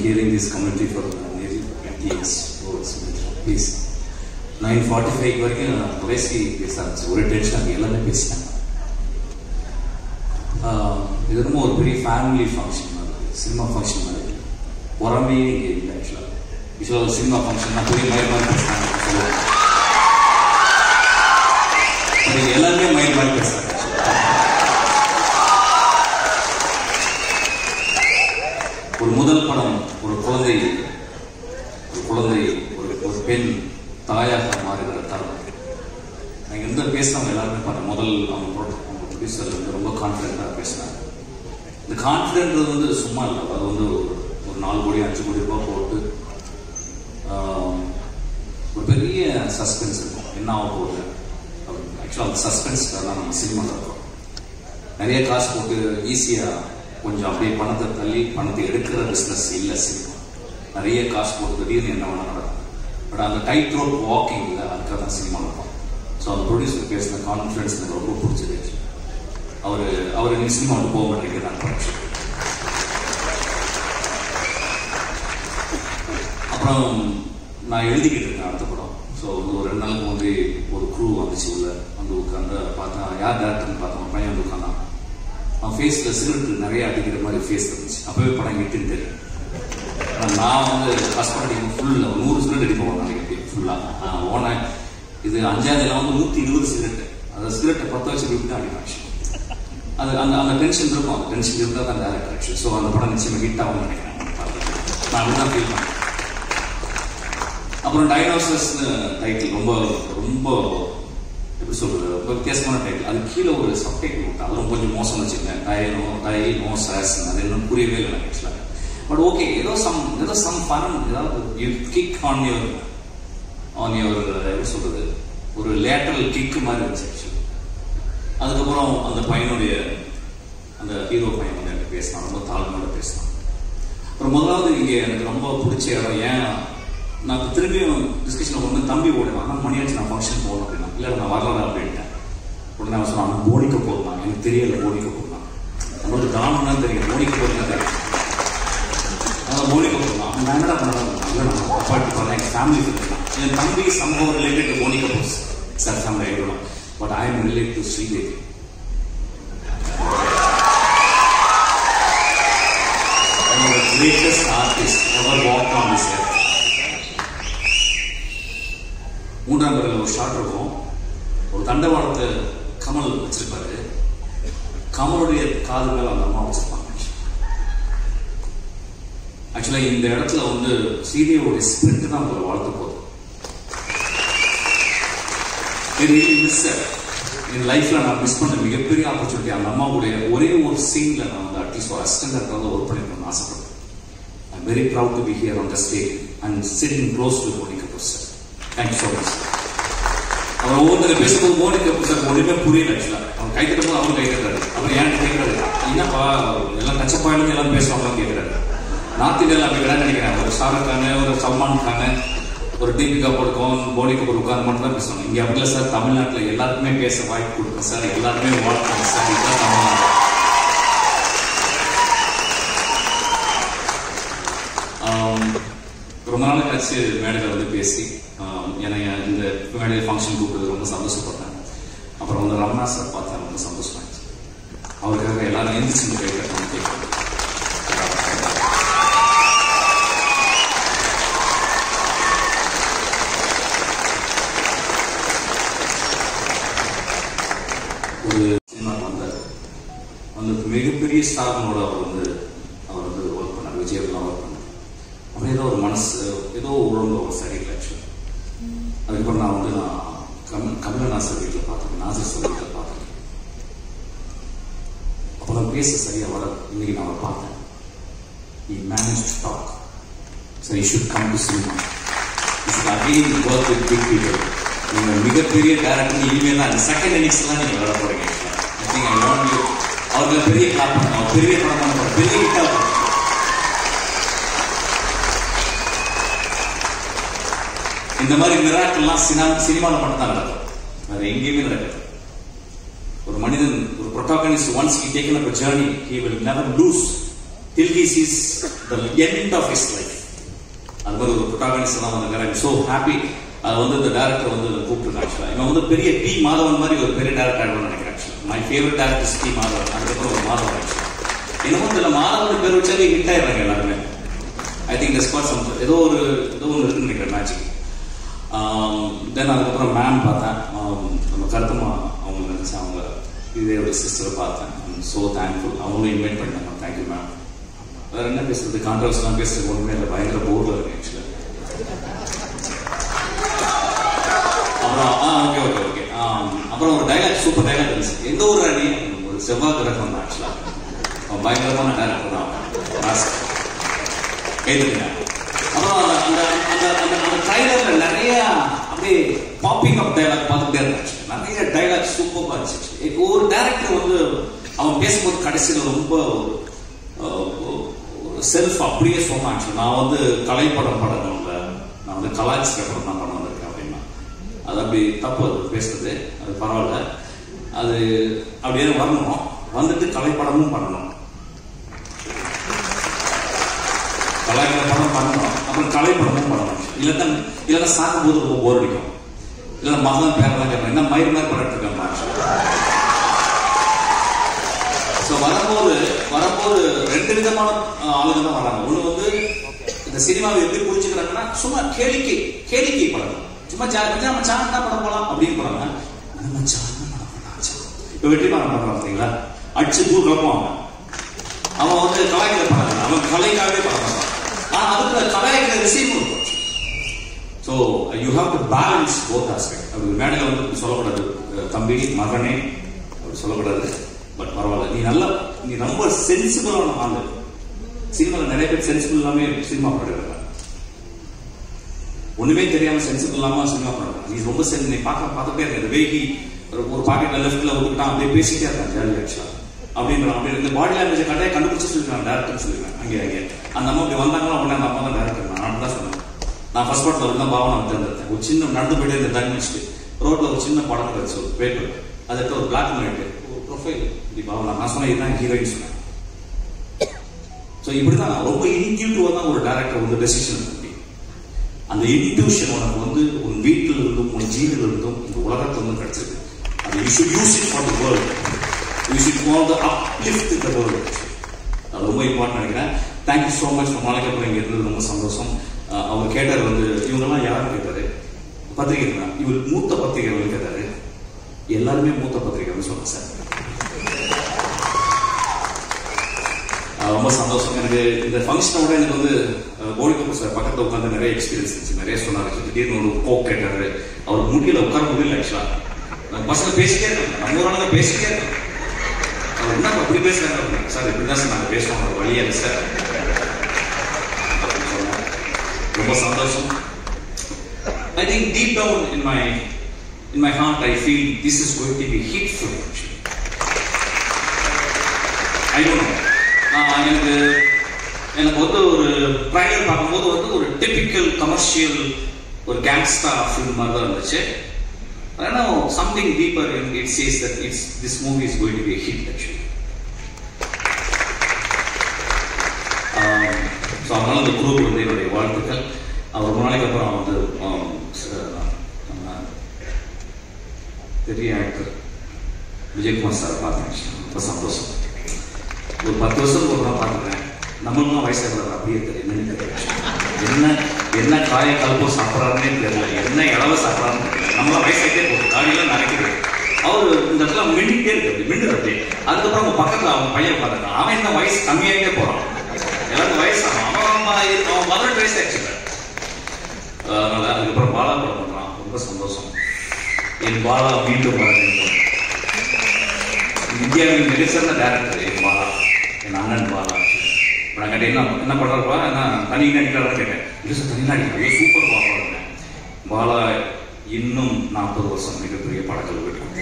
hearing this community for nearly 20 years. Oh, Sumitra, please. Nine forty five வரைக்கும் நான் பேசி பேச ஆரம்பிச்சேன் ஒரு டென்ஷன் எல்லாமே பேசினேன் ஆஹ் இது ரொம்ப ஒரு பெரிய ஃபேமிலி ஃபங்க்ஷன் மாதிரி சினிமா ஃபங்க்ஷன் மாதிரி உரமே இங்கே இல்லை ஆக்சுவலாக யூஸ்வலாக ஒரு சினிமா ஃபங்க்ஷன்னா பெரிய மயில் மாதிரி பேசுனாங்க சொல்லுவாங்க அது எல்லாருமே மயில் மாதிரி பேசுறாங்க ஒரு முதல் படம் ஒரு குழந்தை ஒரு குழந்தை ஒரு ஒரு பெண் தாயாக மாறுகிற தருணம் நான் எந்த பேசினவங்க எல்லாருமே பார்த்தேன் முதல் அவங்க pro- அவங்க ப்ரொடியூசர் வந்து ரொம்ப கான்ஃபிடென்ட்டாக பேசினாங்க இந்த கான்ஃபிடென்ட் வந்து சும்மா இல்லை அது வந்து ஒரு ஒரு நாலு கோடி அஞ்சு கோடி ரூபாய் போட்டு ஆஹ், ஒரு பெரிய சஸ்பென்ஸ் இருக்கும் என்ன ஆக போகுது ஆக்சுவலாக அந்த சஸ்பென்ஸ்க்காக தான் நம்ம சினிமாவில் இருக்கோம் நிறைய காசு போட்டு ஈஸியாக கொஞ்சம் அப்படியே பணத்தை தள்ளி பணத்தை எடுக்கிற பிஸ்னஸ் இல்லை சினிமா நிறைய காசு போட்டு திடீர்னு என்ன வேணா நடக்கும் பட் அந்த டைட் ரோட் வாக்கிங் இல்லை அதுக்காக தான் சினிமா இருக்கும் ஸோ அந்த ப்ரொடியூசர் பேசின கான்ஃபிடன்ஸ் எனக்கு ரொம்ப பிடிச்சது அவர் அவர் நீங்கள் சினிமா வந்து போக மாட்டேங்க நான் படிச்சு அப்புறம் நான் எழுதிக்கிட்டு இருக்கேன் அடுத்த படம் ஸோ ஒரு ரெண்டு நாளுக்கு முன்னாடி ஒரு குரூ வந்துச்சு உள்ள வந்து உட்காந்து பார்த்தா யார் டேரக்டர்னு பார்த்தா ஒரு பையன் வந்து உட்காந்தான் அவன் ஃபேஸில் சிகரெட் நிறைய அடிக்கிற மாதிரி ஃபேஸ் இருந்துச்சு அப்பவே படம் எட்டுன்னு தெரியும் ஆனா நான் வந்து ஹஸ்பண்ட் அடிக்கும் ஃபுல்ல நூறு சிகரெட் அடிப்போம் நாளைக்கு ஃபுல்லாக ஓனேன் இது அஞ்சாவதுல வந்து நூற்றி இருபது சிகரெட் அந்த சிகரெட்டை பற்ற வச்சு விட்டு தான் அடிப்பேன் actually. அது அந்த அந்த டென்ஷன் இருக்கும் அந்த டென்ஷன் இருந்தால் தான் டேரக்டர் ஆக்சுவலி ஸோ அந்த படம் நிச்சயமாக ஹிட் ஆகும்னு நினைக்கிறேன் நான் அப்படி தான் ஃபீல் பண்ணேன் அப்புறம் டைனோசர்ஸ்னு டைட்டில் ரொம்ப ரொம்ப எப்படி சொல்றது ரொம்ப வித்தியாசமான டைட்டில் அது கீழே ஒரு சப்டைட்டில் விட்டு அது ரொம்ப கொஞ்சம் மோசம் வச்சிருந்தேன் டயனோ டைனோ சாஸ் அது இன்னும் புரியவே இல்லை எனக்கு ஆக்சுவலாக பட் ஓகே ஏதோ சம் ஏதோ சம் ஃபன் ஏதாவது you kick on your on your எப்படி சொல்றது ஒரு லேட்டரல் கிக் மாதிரி இருந்துச்சு ஆக்சுவலி அதுக்கப்புறம் அந்த பையனுடைய அந்த ஹீரோ பையன் வந்து எனக்கு பேசினான் ரொம்ப தாழ்மையோட பேசினான் அப்புறம் முதலாவது இங்கே எனக்கு ரொம்ப பிடிச்ச இடம் ஏன் நான் இப்ப திரும்பியும் டிஸ்கஷனில் கொண்டு வந்து தம்பி ஓடுவேன் ஆனால் மணியாச்சு நான் ஃபங்க்ஷன் போகணும் அப்படின்னா இல்லை நான் வரல அப்படின்ட்டேன் உடனே அவன் சொன்னான் நான் போனிக்க போகிறான் எனக்கு தெரியல போனிக்க போகிறான் நம்மளுக்கு தானம் தான் தெரியும் போனிக்க போகிறேன் தெரியும் அதான் போனிக்க போகிறான் நான் என்னடா பண்ணலாம் இல்லை நான் அப்பாட்டி பண்ணேன் எங்கள் ஃபேமிலி இருக்கலாம் என் தம்பி சம்பவம் ரிலேட்டட் டு போனிக்க போஸ் சார் ஃபேமிலி ஆகிடலாம் but I am related to Sridevi one of the greatest artists ever walked on this earth. மூன்றாம் பிறகு ஒரு ஷாட் இருக்கும் ஒரு தண்டவாளத்தை கமல் வச்சிருப்பாரு கமலுடைய காது மேல அந்த அம்மா வச்சிருப்பாங்க ஆக்சுவலா இந்த இடத்துல வந்து சீதையோட ஸ்பிரிட் தான் உங்களை வாழ்த்து போகுது மிஸ் என் லைஃப்ல நான் மிஸ் பண்ண மிகப்பெரிய ஆப்பர்ச்சுனிட்டி அந்த அம்மாவுடைய ஒரே ஒரு சீன்ல நான் வந்து அட்லீஸ்ட் ஒரு அசிஸ்டன்ட் வந்து ஒர்க் பண்ணிருக்கணும்னு ஆசைப்படுறேன் I very proud to be here on the stage and sitting close to Boney Kapoor sir thank you so much அவர் ஒவ்வொருத்தர் பேசும்போது மோனி கபூர் சார் ஒன்றுமே புரியல ஆக்சுவலா அவன் கை தட்டும்போது அவரும் கை தட்டுறாரு அப்புறம் ஏன் கேட்கறாரு என்னப்பா எல்லாம் கச்சப்பாயிலும் எல்லாம் பேசுவாங்களான்னு கேட்கறாரு நார்த் இந்தியாவில் அப்படி கிடையாது நினைக்கிறேன் ஒரு ஷாருக் கானு ஒரு சல்மான் கானு ஒரு தீபிகா படுக்கோன் போனி கபூர் உட்கார்ந்து மட்டும் தான் பேசுவாங்க இங்க அப்படி இல்லை சார் தமிழ்நாட்டில் எல்லாருக்குமே பேச வாய்ப்பு கொடுப்பேன் சார் எல்லாருமே வாழ்த்துங்க சார் இதுதான் தமிழ்நாடு ஆம், ரொம்ப நாள் கழிச்சு மேடையில் வந்து பேசி ஆம், என்னை இந்த மேடையில் ஃபங்க்ஷன் கூப்பிட்டது ரொம்ப சந்தோஷப்பட்டேன் அப்புறம் வந்து ரமணா சார் பார்த்தேன் ரொம்ப சந்தோஷமாயிடுச்சு அவருக்காக எல்லாரும் எந்திரிச்சு கை கட்டணும் கேட்கணும் ஒரு சினிமா வந்தார் அந்த மிகப்பெரிய ஸ்டாஃப்னோட அவர் வந்து அவர் வந்து ஒர்க் பண்ணார் விஜயெல்லாம் ஒர்க் பண்ணார் அப்புறம் ஏதோ ஒரு மனசு ஏதோ உடம்பு அவர் சரியில்லை ஆக்சுவலி அதுக்கப்புறம் நான் வந்து நான் கம் கமலநாசர் வீட்டில் பார்த்தேன் நாசர் சார் வீட்டில் பார்த்தேன் அப்புறம் பேச சரியா வர இன்னைக்கு நான் அவரை பார்த்தேன் he managed to talk so he should come to cinema he should again work with big people நீங்க மிகப்பெரிய டேரக்டர் இனிமேல் தான் செகண்ட் இன்னிங்ஸ் தான் நீங்க வர போறீங்க I think I want you அவருக்கு பெரிய கிளாப் பண்ணுங்க அவர் பெரிய படம் பண்ண போறாரு. பெரிய ஹிட்டா இந்த மாதிரி மிராக்கள்லாம் சினிமா சினிமாவில் மட்டும் தான் நடக்கும் வேற எங்கேயுமே நடக்காது ஒரு மனிதன் ஒரு protagonist once he taken up journey he will never lose till he sees the end of his life அது மாதிரி ஒரு ப்ரொட்டாகனிஸ்ட் தான் வந்திருக்காரு ஐம் ஸோ ஹாப்பி அது வந்து இந்த டேரக்டர் வந்து கூப்பிட்டுருக்காங்க ஆக்சுவலாக இவன் வந்து பெரிய டி மாதவன் மாதிரி ஒரு பெரிய டேரக்டர் ஆகணும்னு நினைக்கிறேன் ஆக்சுவலாக my favourite director T Madhavan அதுக்கப்புறம் ஒரு மாதவன் ஆக்சுவலாக என்னமோ தெரியல மாதவன் பேர் வச்சாலே ஹிட் ஆயிடுறாங்க எல்லாருமே I think thus got some ஏதோ ஒரு ஏதோ ஒன்று இருக்குன்னு நினைக்கிறேன் மேட்சிக் தென் அதுக்கப்புறம் மேம் பார்த்தேன் Um, நம்ம கருத்தமா அவங்க நினச்சி அவங்க இதே சிஸ்டரை பார்த்தேன் ஸோ தேங்க்ஃபுல் அவங்களும் இன்வைட் பண்ணிட்டாங்க தேங்க்யூ மேம் வேற என்ன பேசுறது கான்ட்ரவர்ஸ்லாம் பேசுறது ஒன்றுமே இல்லை பயங்கர போர்ல இருக்கு ஆக்சுவலாக அப்புறம் ஆ ஓகே ஓகே ஓகே அப்புறம் ஒரு டைலாக் சூப்பர் டைலாக் இருந்துச்சு எந்த ஊர் அணி ஒரு செவ்வாய் கிரகம் தான் ஆக்சுவலாக அவன் பயங்கரமான டேரக்டர் தான் ராஸ் கேட்டுங்க அப்புறம் அந்த அந்த அந்த அந்த அந்த ட்ரைலர்ல நிறைய அப்படியே பாப்பிங் அப் டைலாக் பார்த்துட்டே இருந்துச்சு நிறைய டைலாக் சூப்பராக இருந்துச்சு ஒரு டேரக்டர் வந்து அவன் பேசும்போது கடைசியில் ரொம்ப செல்ஃப் அப்படியே சொன்னான் actually. நான் வந்து கலைப்படம் படங்கள்ல நான் வந்து கலாச்சார படம் தான் பண்ண வந்திருக்கேன் அப்படின்னா அது அப்படி தப்பு அது பேசுறது அது பரவாயில்ல அது அப்படியே வரணும் வந்துட்டு கலைப்படமும் பண்ணணும் கலாய்க்கிற படம் பண்ணணும் அப்புறம் கலைப்படமும் பண்ணணும் இல்லைன்னா இல்லைன்னா சாக்கும் போது ரொம்ப போர் அடிக்கும் இல்லைன்னா மகன் பேரெல்லாம் கேட்பேன் என்ன மயிர் மாதிரி படம் இருக்கேன் ஸோ வரும்போது வரும்போது ரெண்டு விதமான அஹ், ஆளுங்க தான் வராங்க ஒன்று வந்து இந்த சினிமாவை எப்படி புரிஞ்சுக்கிறாங்கன்னா சும்மா கேளிக்கை கேளிக்கை படம் சும்மா ஜா மச்சான் மச்சான் என்ன படம் போலாம் அப்படின்னு போறாங்க "அண்ணா, மச்சான் என்ன படம் போலாம் மச்சான்?" இப்ப வெற்றிமாறன் படம் பார்த்தீங்களா அடிச்சு தூள் கிளம்புவாங்க அவன் வந்து கலாய்க்கிற படம் இல்லை. அவன் கலைக்காகவே படம் பண்ணுவான் ஆனா அதுக்குள்ள கலாய்க்கிற ரிசீவ் இருக்கும் so you have to balance both aspect அப்படி மேடையில் வந்து இப்படி சொல்லக்கூடாது அஹ் தம்பி மகனே அப்படி சொல்லக்கூடாது பட் பரவாயில்ல நீ நல்லா நீ ரொம்ப சென்சிபிளான ஆளு சினிமாவில் நிறைய பேர் சென்சிபிள் இல்லாம சினிமா படம் ஒண்ணுமே தெரியாம சென்சிபிள் இல்லாம சினிமா படம் நீ ரொம்ப சென் நீ பார்க்க பார்த்துட்டே இருக்க இந்த வேகி ஒரு ஒரு பாக்கெட்ல லெஃப்ட்ல ஒதுக்கிட்டான் அப்படியே பேசிட்டே இருக்கான் ஜாலி ஆக்சுவலா அப்படின்ற அப்படி இந்த பாடி லாங்குவேஜ் கட்டாய கண்டுபிடிச்சு சொல்லிருக்காங்க டேரக்டர் சொல்லிருக்காங்க அங்கே அங்கே அந்த அம்மா அப்படி வந்தாங்களோ அப்படின்னா அந்த அம்மா தான் டேரக்டர் நான் அப்படி தான் சொன்னேன் நான் ஃபர்ஸ்ட் படத்தில் தான் பாவனை வந்திருந்தேன் ஒரு சின்ன நடந்து போயிட்டே இந்த தண்ணி வச்சுட்டு ரோட்ல ஒரு சின்ன படம் கிடைச்சு ஒரு பேப்பர் அதை எடுத்து ஒரு பிளாக் அண்ட் ஒயிட் ஒரு ப்ரொஃபைல் இப்படி பாவனா நான் சொன்னேன் இதுதான் ஹீரோயின் சொன்னேன் ஸோ இப்படிதான் ரொம்ப இன்டியூட்டிவா தான் ஒரு டேரக்டர் வந்து டெசிஷன் பண்ணி அந்த இன்ட்யூஷன் உனக்கு வந்து உன் வீட்டில் இருந்தும் உன் ஜீவில் இருந்தும் இந்த உலகத்துல இருந்து கிடைச்சிருக்கு அது you should use it for the world you should for the uplift the world அது ரொம்ப இம்பார்ட்டன் நினைக்கிறேன் தேங்க்யூ ஸோ மச் ரொம்ப நாளைக்கு அப்புறம் இங்கே இருந்தது ரொம்ப சந்தோஷம் அஹ் அவர் கேட்டார் வந்து இவங்கெல்லாம் யாரும் கேட்டாரு பத்திரிகை தான் இவர் மூத்த பத்திரிகை வந்து கேட்டாரு எல்லாருமே மூத்த பத்திரிகைன்னு சொன்னேன் சார் அஹ் ரொம்ப சந்தோஷம் எனக்கு இந்த ஃபங்க்ஷனோட எனக்கு வந்து அஹ், போனி கபூர் சார் பக்கத்துல உட்காந்து நிறைய எக்ஸ்பீரியன்ஸ் இருந்துச்சு நிறைய சொன்னாரு திடீர்னு ஒரு கோக் கேட்டாரு அவர் முடியல உட்கார முடியல ஆக்சுவலா நம்ம பசங்க பேசிட்டே இருக்காங்க நம்ம ஒரு ஆளுங்க பேசிட்டே இருக்காங்க அவர் என்ன அப்படி பேசுறாங்க அப்படின்னா, சார் இப்படிதான் சார் நாங்க பேசுவோம் ஒரு வழியா இல்லை சார் அப்படின்னு சொன்னார். ரொம்ப சந்தோஷம் I think deep down in my in my heart I feel this is going to be hit film I don't எனக்கு எனக்கு வந்து ஒரு ட்ரைலர் பார்க்கும்போது வந்து ஒரு டிபிக்கல் கமர்ஷியல் ஒரு கேங்ஸ்டா ஃபிலிம் மாதிரி தான் இருந்துச்சு ஆனா something deeper it says that it's this movie is going to be hit actually so அதனால இந்த குரூப் வந்து என்னுடைய வாழ்த்துக்கள் அவர் ரொம்ப நாளைக்கு அப்புறம் வந்து ஆம், ச- நம்ம பெரிய ஆக்டர் விஜயகுமார் சார் பார்த்தேன் ரொம்ப சந்தோஷம் ஒரு பத்து வருஷத்துக்கு ஒரு தான் பார்த்துக்கிறேன் நம்மளும் வயசாக அப்படியே தெரியும் என்னன்னு தெரியல என்ன என்ன காய கல்போ சாப்பிட்றாருன்னே தெரியல என்ன இளவ சாப்பிட்றாருன்னு தெரியல நம்மளாம் வயசாகிட்டே போகுது காடியெல்லாம் நடக்குது அவர் இந்த இடத்துல மின்னிட்டே இருக்கு அப்படி மின்னுது அப்படி அதுக்கப்புறம் அவங்க பக்கத்துல அவன் பையன் பார்த்துருக்கான் அவன் இந்த வயசு கம்மியாகிட்டே போறான் எல்லாருக்கும் வயசு அவன் அவன் அவன் அவன் பதினெட்டு வயசு ஆச்சு அதனால அதுக்கப்புறம் பாலா படம் பண்றான் ரொம்ப சந்தோஷம் என் பாலா மீண்டும் வர வேண்டும் இந்தியாவின் மிகச்சிறந்த டேரக்டர் என் பாலா என் அண்ணன் பாலா இப்போ நான் கேட்டேன் என்ன என்ன பண்றப்பா நான் தனி நடிக்கிறான்னு கேட்டேன் இல்லை சார் தனி நடிக்கிறேன் சூப்பர் பாலா பாலா இன்னும் நாற்பது வருஷம் மிகப்பெரிய படங்கள் விட்டு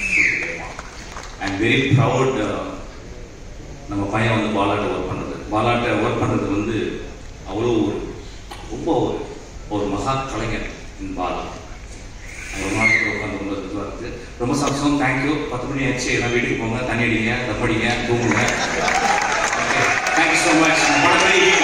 ஐ எம் வெரி ப்ரவுட் நம்ம பையன் வந்து பாலாட்ட ஒர்க் பண்ணுறது பாலாட்ட ஒர்க் பண்ணுறது வந்து அவ்வளோ ஒரு ரொம்ப ஒரு ஒரு மகா கலைஞர் இந்த பாலா ரொம்ப நாளைக்கு உட்காந்து ரொம்ப இதுவாக இருக்குது ரொம்ப சந்தோஷம் தேங்க்யூ பத்து மணி ஆச்சு எல்லாம் வீட்டுக்கு போங்க தண்ணி அடிங்க தம் அடிங்க தூங்குங்க ஓகே தேங்க்யூ ஸோ மச் படத்தை